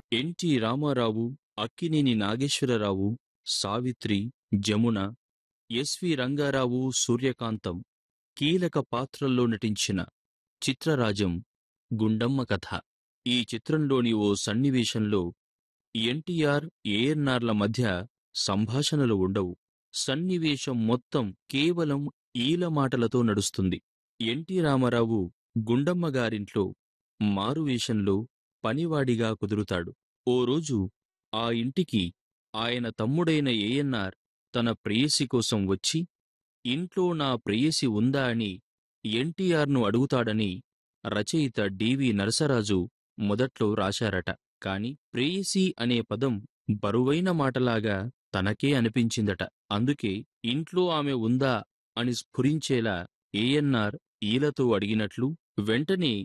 NT Rama Rao Akkineni Nageswara Rao Savitri Jamuna SV Ranga Rao Suryakantham కీలక పాత్రల్లో నటించిన చిత్రరాజం గుండమ్మ కథ ఈ చిత్రంలోని ఓ సన్నివేశంలో ఎన్టీఆర్ ఏఎన్ఆర్ల మధ్య సంభాషణలు ఉండవు సన్నివేశం మొత్తం కేవలం ఈల మాటలతో నడుస్తుంది ఎన్టీ రామారావు గుండమ్మ గారింట్లో మారువేషంలో పనివాడిగా కుదురుతాడు ఓ రోజు ఆ ఇంటికి ఆయన తమ్ముడైన ఏఎన్ఆర్ తన ప్రేయసి కోసం వచ్చి ఇంట్లో నా ప్రేయసి ఉందా అని ఎన్టీఆర్ను అడుగుతాడని రచయిత డివి నరసరాజు మొదట్లో రాశారట కాని ప్రేయసి అనే పదం బరువైన మాటలాగా తనకే అనిపించిందట అందుకే ఇంట్లో ఆమె ఉందా అని స్ఫురించేలా ఏఎన్ఆర్ ఈలతో అడిగినట్లు వెంటనే